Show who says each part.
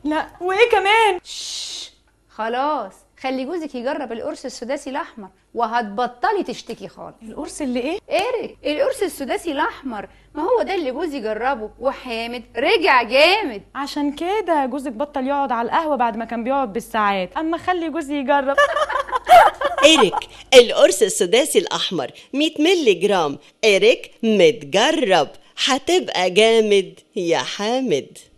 Speaker 1: لا وايه كمان
Speaker 2: خلاص خلي جوزك يجرب القرص السداسي الاحمر وهتبطلي تشتكي خالص
Speaker 1: القرص اللي ايه
Speaker 2: ايريك القرص السداسي الاحمر ما هو ده اللي جوزي جربه وحامد رجع جامد
Speaker 1: عشان كده جوزك بطل يقعد على القهوه بعد ما كان بيقعد بالساعات اما خلي جوزي يجرب
Speaker 3: إيريك القرص السداسي الأحمر 100 مللي جرام إيريك متجرب هتبقى جامد يا حامد